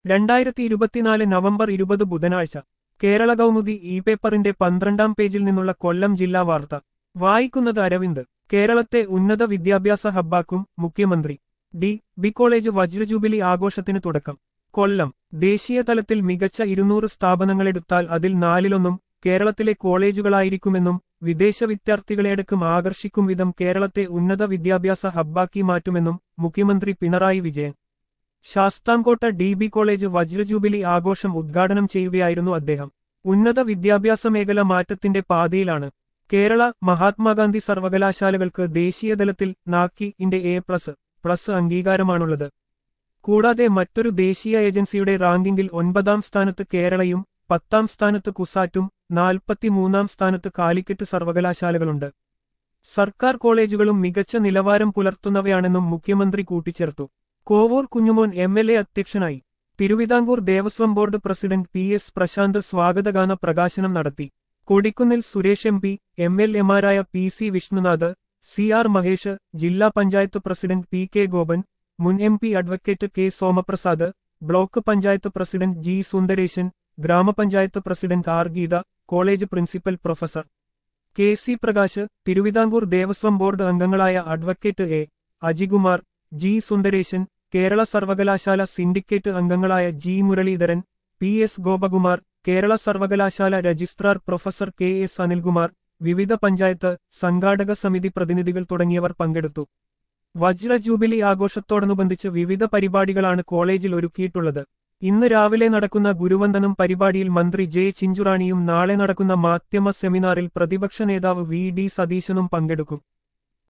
രണ്ടായിരത്തി ഇരുപത്തിനാല് നവംബർ ഇരുപത് ബുധനാഴ്ച കേരള കൗമുദി ഇ പേപ്പറിന്റെ പന്ത്രണ്ടാം പേജിൽ നിന്നുള്ള കൊല്ലം ജില്ലാ വാർത്ത വായിക്കുന്നത് അരവിന്ദ് കേരളത്തെ ഉന്നത വിദ്യാഭ്യാസ ഹബ്ബാക്കും മുഖ്യമന്ത്രി ഡി ബി കോളേജ് വജ്രജൂബിലി ആഘോഷത്തിന് തുടക്കം കൊല്ലം ദേശീയ തലത്തിൽ മികച്ച ഇരുന്നൂറ് സ്ഥാപനങ്ങളെടുത്താൽ അതിൽ നാലിലൊന്നും കേരളത്തിലെ കോളേജുകളായിരിക്കുമെന്നും വിദേശ വിദ്യാർത്ഥികളെയടക്കം ആകർഷിക്കും വിധം കേരളത്തെ ഉന്നത വിദ്യാഭ്യാസ ഹബ്ബാക്കി മാറ്റുമെന്നും മുഖ്യമന്ത്രി Pinarayi Vijayan Sasthamkotta D B college വജ്രജൂബിലി ആഘോഷം ഉദ്ഘാടനം ചെയ്യുകയായിരുന്നു അദ്ദേഹം ഉന്നത വിദ്യാഭ്യാസ മേഖല മാറ്റത്തിന്റെ പാതയിലാണ് കേരള മഹാത്മാഗാന്ധി സർവകലാശാലകൾക്ക് ദേശീയതലത്തിൽ നാക്കി ഇന്റെ എ പ്ലസ് പ്ലസ് അംഗീകാരമാണുള്ളത് കൂടാതെ മറ്റൊരു ദേശീയ ഏജൻസിയുടെ റാങ്കിങ്ങിൽ ഒൻപതാം സ്ഥാനത്ത് കേരളയും പത്താം സ്ഥാനത്ത് കുസാറ്റും നാൽപ്പത്തിമൂന്നാം സ്ഥാനത്ത് കാലിക്കറ്റ് സർവകലാശാലകളുണ്ട് സർക്കാർ കോളേജുകളും മികച്ച നിലവാരം പുലർത്തുന്നവയാണെന്നും മുഖ്യമന്ത്രി കൂട്ടിച്ചേർത്തു Kovoor Kunjumon M L A അധ്യക്ഷനായി Thiruvithamkoor Devaswom board president P S Prashanth സ്വാഗതഗാന പ്രകാശനം നടത്തി Kodikunnil Suresh M P M L എമാരായ P C Vishnunath C R Mahesh ജില്ലാ panchayat president P K Gopan മുൻ M P advocate K Somaprasad block panchayat president G Sundaresan ഗ്രാമപഞ്ചായത്ത് president R Geetha college principal professor K C Prakash Thiruvithamkoor Devaswom board അംഗങ്ങളായ advocate A Ajikumar G Sundaresan Kerala സർവകലാശാല syndicate അംഗങ്ങളായ G Muraleedharan P S Gopakumar Kerala സർവകലാശാല registrar professor K S Anilkumar വിവിധ പഞ്ചായത്ത് സംഘാടക സമിതി പ്രതിനിധികൾ തുടങ്ങിയവർ പങ്കെടുത്തു വജ്ര ജൂബിലി ആഘോഷത്തോടനുബന്ധിച്ച് വിവിധ പരിപാടികളാണ് കോളേജിൽ ഒരുക്കിയിട്ടുള്ളത് ഇന്ന് രാവിലെ നടക്കുന്ന ഗുരുവന്ദനം പരിപാടിയിൽ മന്ത്രി ജെ ചിഞ്ചുറാണിയും നാളെ നടക്കുന്ന മാധ്യമ സെമിനാറിൽ പ്രതിപക്ഷ നേതാവ് വി ഡി സതീശനും പങ്കെടുക്കും